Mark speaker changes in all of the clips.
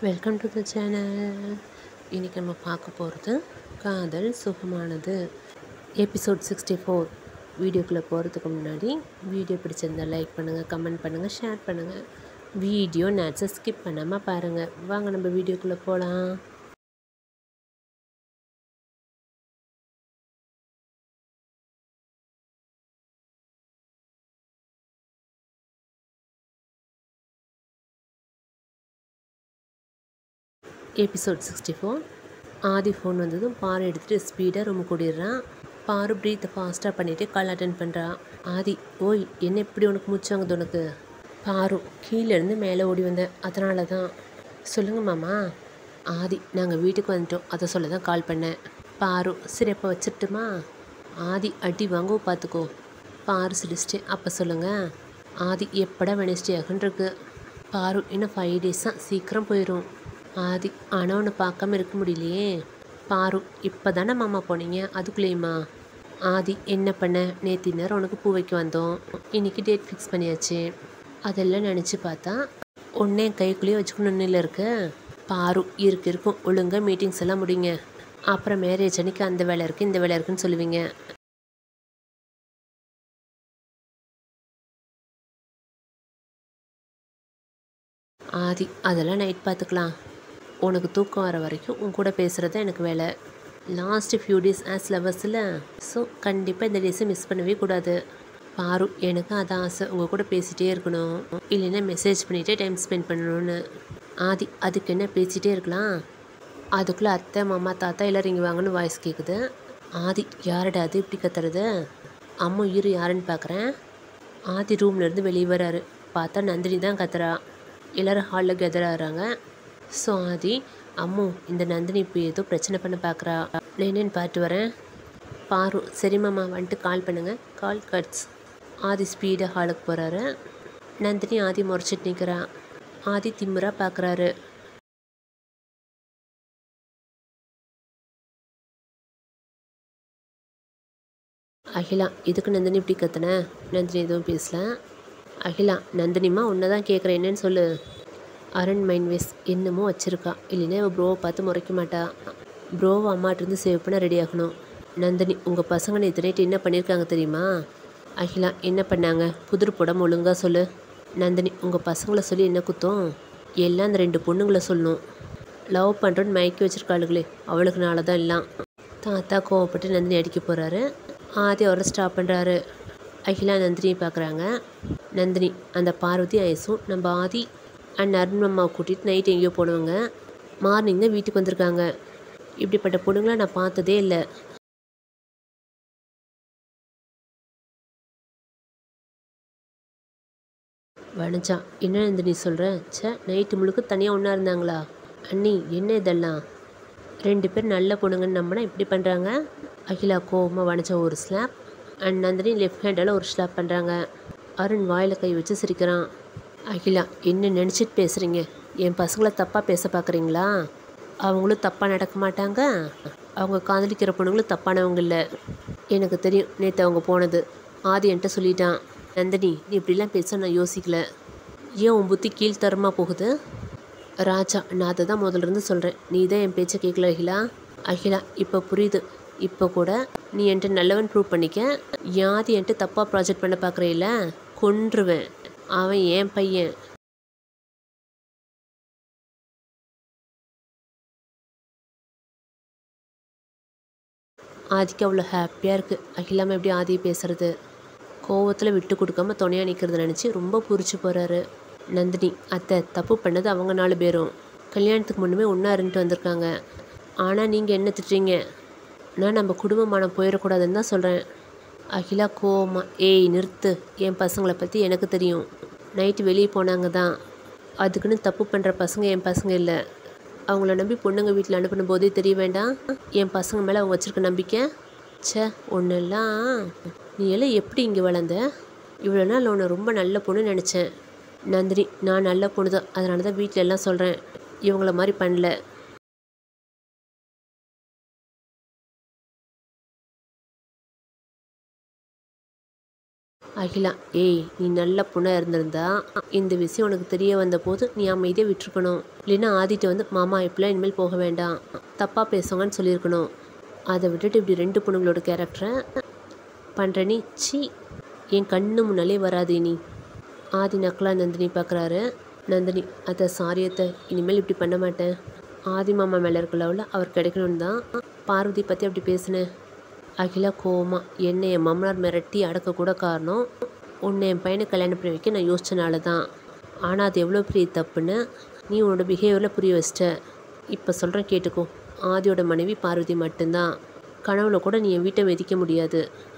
Speaker 1: Welcome to the channel இன்றைக்கி நம்ம பார்க்க போகிறது காதல் சுகமானது எபிசோட் சிக்ஸ்டி ஃபோர் வீடியோக்குள்ளே போகிறதுக்கு முன்னாடி வீடியோ பிடிச்சிருந்தால் லைக் பண்ணுங்கள் கமெண்ட் பண்ணுங்கள் ஷேர் பண்ணுங்கள் வீடியோ நேட்ஸை ஸ்கிப் பண்ணாமல் பாருங்கள் வாங்க நம்ம வீடியோக்குள்ளே போகலாம் episode sixty four Aadhi phone வந்ததும் பாரு எடுத்துகிட்டு ஸ்பீடாக ரூம் கூடிடுறான் பாரு ப்ரீத்தை ஃபாஸ்ட்டாக பண்ணிவிட்டு கால் அட்டன் பண்ணுறான் ஆதி ஓய் என்ன இப்படி உனக்கு மூச்சாங்குது உனக்கு பாரு கீழேருந்து மேலே ஓடி வந்தேன் அதனால தான் சொல்லுங்கள் மாமா ஆதி நாங்கள் வீட்டுக்கு வந்துட்டோம் அதை சொல்ல தான் கால் பண்ணேன் பாரு சரி அப்போ வச்சிட்டுமா ஆதி அடி வாங்கோ பார்த்துக்கோ பாரு சிடிச்சிட்டு அப்போ சொல்லுங்கள் ஆதி எப்படா வெனஸ்டே ஆகுன்றிருக்கு பாரு இன்னும் ஃபைவ் டேஸ் தான் சீக்கிரம் போயிடும் ஆதி ஆனால் உன்னை பார்க்காம இருக்க முடியலையே பாரு இப்போ தானே மாமா போனீங்க அதுக்குள்ளேயுமா ஆதி என்ன பண்ண நேற்று நேரம் உனக்கு பூ வைக்க வந்தோம் இன்றைக்கி டேட் ஃபிக்ஸ் பண்ணியாச்சு அதெல்லாம் நினச்சி பார்த்தா உன்னே கைக்குள்ளேயே வச்சுக்கணும்னு இல்லை இருக்கு பாரு இருக்கு இருக்கும் ஒழுங்காக மீட்டிங்ஸ் எல்லாம் முடிங்க அப்புறம் மேரேஜ் அன்னைக்கு அந்த வேலை இருக்குது இந்த வேலை இருக்குன்னு சொல்லுவீங்க ஆதி அதெல்லாம் நைட் பார்த்துக்கலாம் உனக்கு தூக்கம் வர வரைக்கும் உன் கூட பேசுகிறது தான் எனக்கு வேலை லாஸ்ட்டு ஃபியூ டேஸ் ஆஸ் லவர்ஸில் ஸோ கண்டிப்பாக இந்த டேஸை மிஸ் பண்ணவே கூடாது பாரு எனக்கு அதான் ஆசை உங்கள் கூட பேசிகிட்டே இருக்கணும் இல்லைன்னா மெசேஜ் பண்ணிகிட்டே டைம் ஸ்பெண்ட் பண்ணணும்னு ஆதி அதுக்கு என்ன பேசிகிட்டே இருக்கலாம் அதுக்குள்ளே அத்தை மாமா தாத்தா எல்லோரும் இங்கே வாங்கன்னு வாய்ஸ் கேட்குது ஆதி யாரடா அது இப்படி கத்துறது அம்மா இரு யாருன்னு பார்க்குறேன் ஆதி ரூம்லேருந்து வெளியே வராரு பார்த்தா நந்தினி தான் கத்துறா எல்லோரும் ஹாலில் கெதர் ஆகிறாங்க ஸோ ஆதி அம்மு இந்த நந்தினி இப்போ ஏதோ பிரச்சனை பண்ண பார்க்குறா நான் என்னன்னு பார்த்து வரேன் பாரு சரி மாமா வந்துட்டு கால் பண்ணுங்கள் கால் கட்ஸ் ஆதி ஸ்பீடாக ஹாலுக்கு போகிறாரு நந்தினி ஆதி முறைச்சிட்டு நிற்கிறா ஆதி திமுறா பார்க்குறாரு அகிலா இதுக்கு நந்தினி இப்படி கத்துன நந்தினி எதுவும் பேசல அகிலா நந்தினிமா உன்னை தான் கேட்குறேன் என்னன்னு சொல்லு அருண் மைன்வேஸ் என்னமோ வச்சுருக்கா இல்லைன்னா இவள் ப்ரோவை பார்த்து முறைக்க மாட்டா ப்ரோவை அம்மாட்டிருந்து சேவ் பண்ண ரெடி ஆகணும் நந்தினி உங்கள் பசங்க நேற்று நைட்டு என்ன பண்ணியிருக்காங்க தெரியுமா அகிலா என்ன பண்ணாங்க புதிர் புடம் ஒழுங்காக சொல்லு நந்தினி உங்கள் பசங்களை சொல்லி என்ன குத்தம் எல்லாம் அந்த ரெண்டு பொண்ணுங்களை சொல்லணும் லவ் பண்ணுறோன்னு மயக்கி வச்சுருக்காளுங்களே அவளுக்குனால தான் எல்லாம் தாத்தா கோவப்பட்டு நந்தினி அடிக்க போகிறாரு ஆதி அவரை ஸ்டாப் பண்ணுறாரு அகிலா நந்தினியை பார்க்குறாங்க நந்தினி அந்த பார்வதி ஐஸும் நம்ம ஆதி அண்ட் அருண் அம்மாவை கூட்டிகிட்டு நைட் எங்கேயோ போடுவாங்க மார்னிங் தான் வீட்டுக்கு வந்திருக்காங்க இப்படிப்பட்ட பொண்ணுங்களை நான் பார்த்ததே இல்லை வனஜா என்ன நந்தினி சொல்கிற ச்சே நைட்டு முழுக்க தனியாக ஒன்றா இருந்தாங்களா அண்ணி என்ன இதெல்லாம் ரெண்டு பேர் நல்ல பொண்ணுங்கன்னு நம்பினா இப்படி பண்ணுறாங்க அகிலா கோவமாக வனஜா ஒரு ஸ்லாப் அண்ட் நந்தினி லெஃப்ட் ஹேண்டால் ஒரு ஸ்லாப் பண்ணுறாங்க அருண் வாயில் கை வச்சு சிரிக்கிறான் அகிலா என்ன நினச்சிட்டு பேசுகிறீங்க என் பசங்களை தப்பாக பேச பார்க்குறீங்களா அவங்களும் தப்பாக நடக்க மாட்டாங்க அவங்க காதலிக்கிற பொண்ணுங்களும் தப்பானவங்க இல்லை எனக்கு தெரியும் நேற்று அவங்க போனது ஆதி என்கிட்ட சொல்லிட்டான் நந்தினி நீ இப்படிலாம் பேச நான் யோசிக்கல ஏன் உன் புத்தி கீழ்த்தரமாக போகுது ராஜா நான் அதை தான் முதல்ல இருந்து சொல்கிறேன் நீ தான் என் பேச்சை கேட்கல அகிலா அகிலா இப்போ புரியுது இப்போ கூட நீ என்கிட்ட நல்லவன் ப்ரூவ் பண்ணிக்க யாதி என்கிட்ட தப்பாக ப்ராஜெக்ட் பண்ண பார்க்குறீல்ல கொன்றுவேன் அவன் என் பையன் ஆதிக்கு அவ்வளோ ஹாப்பியாக இருக்குது அகிலாமல் எப்படி ஆதியை பேசுறது கோவத்தில் விட்டு கொடுக்காம துணையாக நிற்கிறத நினச்சி ரொம்ப புரிச்சு போகிறாரு நந்தினி அத்தை தப்பு பண்ணது அவங்க நாலு பேரும் கல்யாணத்துக்கு முன்னுமே ஒன்றா இருந்துட்டு வந்திருக்காங்க ஆனால் நீங்கள் என்ன திட்டுறீங்க நான் நம்ம குடும்பமானம் போயிடக்கூடாதுன்னு தான் சொல்கிறேன் அகிலா கோவமா ஏய் நிறுத்து என் பசங்களை பற்றி எனக்கு தெரியும் நைட்டு வெளியே போனாங்க தான் அதுக்குன்னு தப்பு பண்ணுற பசங்க என் பசங்க இல்லை அவங்கள நம்பி பொண்ணுங்க வீட்டில் அனுப்பின போதே தெரிய வேண்டாம் என் பசங்க மேலே அவங்க வச்சுருக்க நம்பிக்கை ச்சே ஒன்றெல்லாம் நீ எல்லாம் எப்படி இங்கே வளர்ந்த இவ்வளோ நாள் உன்னை ரொம்ப நல்ல பொண்ணு நினச்சேன் நந்தினி நான் நல்ல பொண்ணு தான் அதனால தான் வீட்டில் எல்லாம் சொல்கிறேன் இவங்கள மாதிரி பண்ணல அகிலா ஏய் நீ நல்ல பொண்ணாக இருந்திருந்தா இந்த விஷயம் உனக்கு தெரிய வந்த போது நீ அமைதியாக விட்டுருக்கணும் இல்லைன்னா ஆதிட்ட வந்து மாமா இப்படிலாம் இனிமேல் போக வேண்டாம் தப்பாக பேசுவாங்கன்னு சொல்லியிருக்கணும் அதை விட்டுட்டு இப்படி ரெண்டு பொண்ணுங்களோட கேரக்டரை பண்ணுற நீ சி என் கண்ணு முன்னாலே வராது நீ ஆதி நக்கலா நந்தினி பார்க்குறாரு நந்தினி அத்தை சாரியத்தை இனிமேல் இப்படி பண்ண மாட்டேன் ஆதி மாமா மேலே இருக்க லெவலில் அவர் கிடைக்கணும்னு தான் பார்வதி பற்றி அப்படி பேசினேன் அகிலா கோவமா என்னை என் மாமனார் மிரட்டி அடக்கக்கூட காரணம் உன்னை என் பையனை கல்யாணம் பண்ணி வைக்க நான் யோசிச்சனால தான் ஆனால் அது எவ்வளோ பெரிய தப்புன்னு நீ உன்னோட பிஹேவியரில் புரிய வச்சிட்ட இப்போ சொல்கிறேன் கேட்டுக்கோ ஆதியோட மனைவி பார்வதி மட்டும்தான் கனவுல கூட நீ என் வீட்டை மிதிக்க முடியாது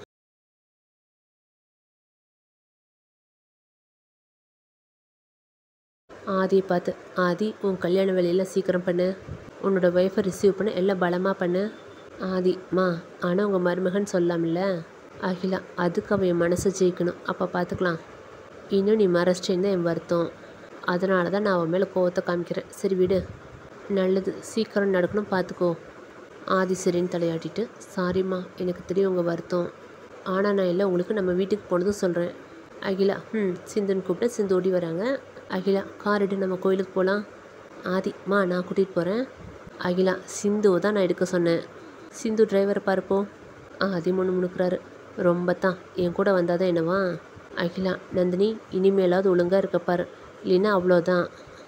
Speaker 1: ஆதியை பார்த்து ஆதி உன் கல்யாண வேலையெல்லாம் சீக்கிரம் பண்ணு உன்னோட ஒய்ஃபை ரிசீவ் பண்ண எல்லாம் பலமாக பண்ணு ஆதி மா ஆனால் உங்கள் மருமகன் சொல்லாமல்ல அகிலா அதுக்கு அவன் என் மனசை ஜெயிக்கணும் அப்போ பார்த்துக்கலாம் இன்னும் நீ மறைச்சிட்டேன்னு என் வருத்தம் அதனால தான் நான் அவன் மேலே கோவத்தை காமிக்கிறேன் சரி விடு நல்லது சீக்கிரம் நடக்கணும் பார்த்துக்கோ ஆதி சரின்னு தலையாட்டிட்டு சாரிம்மா எனக்கு தெரியும் உங்கள் வருத்தம் ஆனால் நான் எல்லாம் உங்களுக்கு நம்ம வீட்டுக்கு போனதும் சொல்கிறேன் அகிலா ம் சிந்துன்னு கூப்பிட்டு சிந்து ஓடி வராங்க அகிலா கார் எடு நம்ம கோயிலுக்கு போகலாம் ஆதி மா நான் கூட்டிகிட்டு போகிறேன் அகிலா சிந்துவை தான் நான் எடுக்க சொன்னேன் சிந்து டிரைவரை பார்ப்போம் ஆதி முன்னு முணுக்கிறாரு ரொம்ப தான் என் கூட வந்தால் தான் என்னவா அகிலா நந்தினி இனிமேலாவது ஒழுங்காக இருக்க பாரு இல்லைன்னா அவ்வளோதான்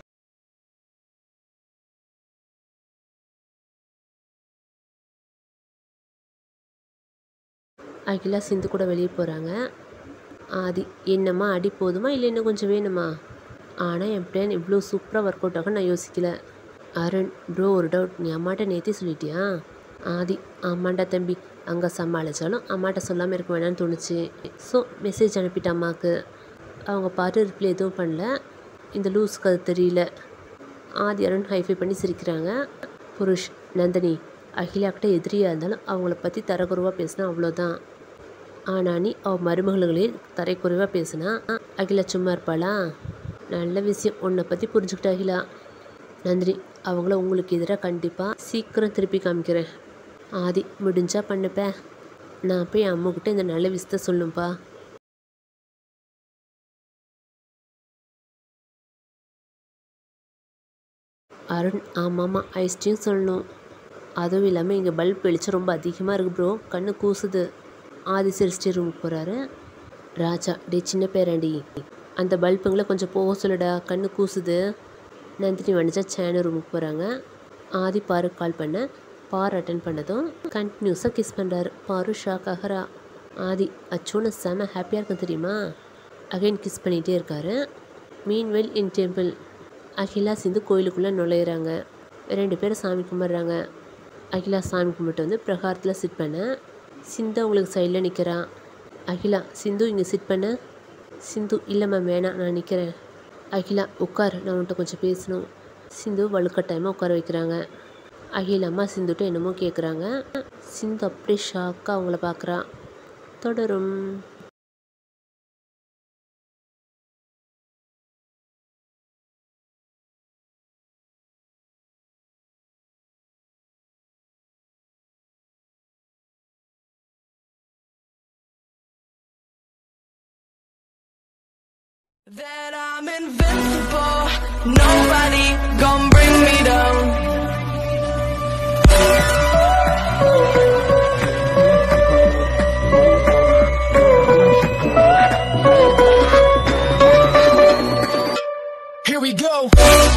Speaker 1: அகிலா சிந்து கூட வெளியே போகிறாங்க ஆதி என்னம்மா அடி போதுமா இல்லை இன்னும் கொஞ்சம் வேணுமா ஆனால் என் பிளான் இவ்வளோ சூப்பராக ஒர்க் அவுட் ஆகும் நான் யோசிக்கல அருண் ப்ரோ ஒரு டவுட் நீ அம்மாட்ட நேற்றே சொல்லிட்டியா ஆதி ஆமாண்டா தம்பி அங்கே சமாளித்தாலும் அம்மாட்ட சொல்லாமல் இருக்க வேணாம்னு தோணுச்சு ஸோ மெசேஜ் அனுப்பிட்டேன் அம்மாவுக்கு அவங்க பார்த்து ரிப்ளை எதுவும் பண்ணல இந்த லூஸ்க்கு அது தெரியல ஆதி அருண் ஹைஃபை பண்ணி சிரிக்கிறாங்க புருஷ் நந்தினி அகிலாக்கிட்ட எதிரியாக இருந்தாலும் அவங்கள பற்றி தரக்குறைவாக பேசினா அவ்வளோதான் ஆனால் நீ அவள் மருமகளே தரைக்குறைவாக பேசினா அகிலா சும்மா இருப்பாளா நல்ல விஷயம் உன்னை பற்றி புரிஞ்சுக்கிட்ட அகிலா நந்தினி அவங்கள உங்களுக்கு எதிராக கண்டிப்பாக சீக்கிரம் திருப்பி காமிக்கிறேன் ஆதி முடிஞ்சா பண்ணுப்பேன் நான் போய் அம்முக்கிட்ட இந்த நல்ல விஷயத்த சொல்லும்பா அருண் ஆமாம்மா ஐஸ்டியும் சொல்லணும் அதுவும் இல்லாமல் இங்கே பல்ப் வெளிச்சம் ரொம்ப அதிகமாக இருக்குது ப்ரோ கண்ணு கூசுது ஆதி சிரிச்சிட்டு ரூமுக்கு போகிறாரு ராஜா டே சின்ன பேராண்டி அந்த பல்புங்களை கொஞ்சம் போக சொல்லுடா கண்ணு கூசுது நந்தினி வணிச்சா சேனல் ரூமுக்கு போகிறாங்க ஆதி பாரு கால் பண்ண பார் அட்டன் பண்ணதும் கண்டினியூஸாக கிஸ் பண்ணுறாரு பாரு ஷாக் ஆகிறா ஆதி அச்சோன்னு செம ஹாப்பியாக இருக்கும் தெரியுமா அகைன் கிஸ் பண்ணிகிட்டே இருக்காரு meanwhile in temple Akila Sindhu கோயிலுக்குள்ளே நுழையிறாங்க ரெண்டு பேரும் சாமி கும்பிட்றாங்க அகிலா சாமி கும்பிட்டு வந்து பிரகாரத்தில் சிட் பண்ண சிந்து அவங்களுக்கு சைடில் நிற்கிறான் அகிலா சிந்து இங்கே சிட் பண்ண சிந்து இல்லை மேம் வேணாம் நான் நிற்கிறேன் அகிலா உட்கார் நான் உன்கிட்ட கொஞ்சம் பேசணும் சிந்து வலுக்கட்டாயமாக உட்கார வைக்கிறாங்க அகிலா அம்மா சிந்துட்ட என்னமோ கேட்குறாங்க சிந்து அப்படியே ஷாக்காக அவங்கள பார்க்குறா தொடரும்
Speaker 2: That I'm invincible, nobody gon' bring me down. Here we go.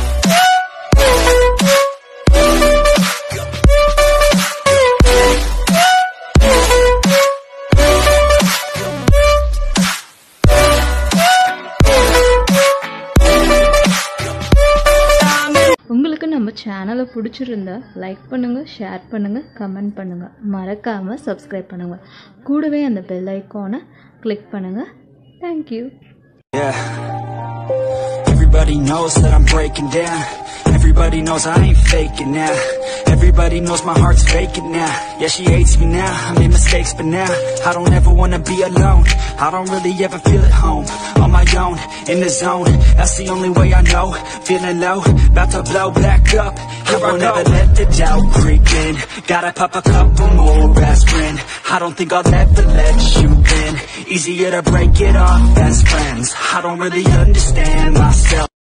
Speaker 3: உங்களுக்கு நம்ம சேனலை பிடிச்சிருந்தா லைக் பண்ணுங்கள் ஷேர் பண்ணுங்கள் கமெண்ட் பண்ணுங்கள் மறக்காமல் சப்ஸ்கிரைப் பண்ணுங்கள் கூடவே அந்த பெல் ஐக்கானை கிளிக் பண்ணுங்கள் thank you
Speaker 4: Yeah. Everybody knows that I'm breaking down. Every Everybody knows I ain't faking now. Everybody knows my heart's vacant now. Yeah, she hates me now. I made mistakes, but now I don't ever wanna be alone. I don't really ever feel at home. On my own, in the zone. That's the only way I know. Feeling low, about to blow back up. I won't ever let the doubt creep in. Gotta pop a couple more aspirin. I don't think I'll ever let you in. Easier to break it off best friends. I don't really understand myself.